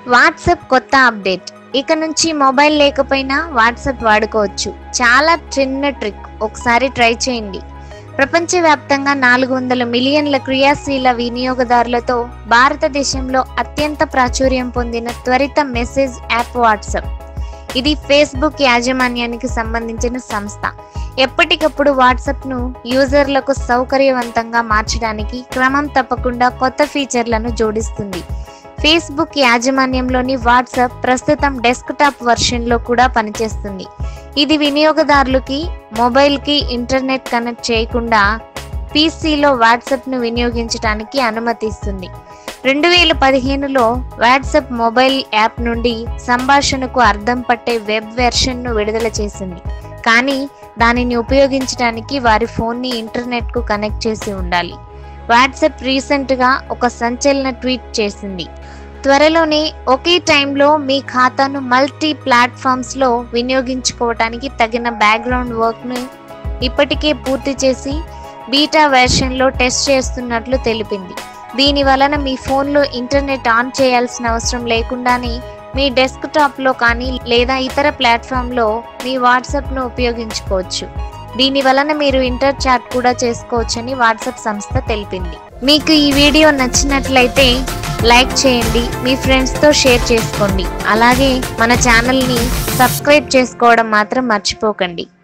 WhatsApp కొత్త update ఇక నుంచి మొబైల్ లేకపోయినా వాట్సాప్ వాడుకోవచ్చు చాలా చిన్న ట్రిక్ ఒకసారి ట్రై చేయండి ప్రపంచవ్యాప్తంగా నాలుగు వందల మిలియన్ల క్రియాశీల వినియోగదారులతో భారతదేశంలో అత్యంత ప్రాచుర్యం పొందిన త్వరిత మెసేజ్ యాప్ వాట్సాప్ ఇది ఫేస్బుక్ యాజమాన్యానికి సంబంధించిన సంస్థ ఎప్పటికప్పుడు వాట్సాప్ను యూజర్లకు సౌకర్యవంతంగా మార్చడానికి క్రమం తప్పకుండా కొత్త ఫీచర్లను జోడిస్తుంది ఫేస్బుక్ యాజమాన్యంలోని వాట్సాప్ ప్రస్తుతం డెస్క్టాప్ వెర్షన్లో కూడా పనిచేస్తుంది ఇది వినియోగదారులకి మొబైల్కి ఇంటర్నెట్ కనెక్ట్ చేయకుండా పీసీలో వాట్సాప్ను వినియోగించడానికి అనుమతిస్తుంది రెండు వేల పదిహేనులో వాట్సాప్ మొబైల్ యాప్ నుండి సంభాషణకు అర్థం పట్టే వెబ్ వెర్షన్ను విడుదల చేసింది కానీ దానిని ఉపయోగించడానికి వారి ఫోన్ని ఇంటర్నెట్కు కనెక్ట్ చేసి ఉండాలి వాట్సాప్ రీసెంట్గా ఒక సంచలన ట్వీట్ చేసింది త్వరలోనే ఒకే టైంలో మీ ఖాతాను మల్టీ ప్లాట్ఫామ్స్లో వినియోగించుకోవటానికి తగిన బ్యాక్గ్రౌండ్ వర్క్ను ఇప్పటికే పూర్తి చేసి బీటా వెర్షన్లో టెస్ట్ చేస్తున్నట్లు తెలిపింది దీని వలన మీ ఫోన్లో ఇంటర్నెట్ ఆన్ చేయాల్సిన అవసరం లేకుండానే మీ డెస్క్టాప్లో కానీ లేదా ఇతర ప్లాట్ఫామ్లో మీ వాట్సాప్ను ఉపయోగించుకోవచ్చు దీని వలన మీరు ఇంటర్ చాట్ కూడా చేసుకోవచ్చని వాట్సాప్ సంస్థ తెలిపింది మీకు ఈ వీడియో నచ్చినట్లయితే లైక్ చేయండి మీ ఫ్రెండ్స్తో షేర్ చేసుకోండి అలాగే మన ఛానల్ని సబ్స్క్రైబ్ చేసుకోవడం మాత్రం మర్చిపోకండి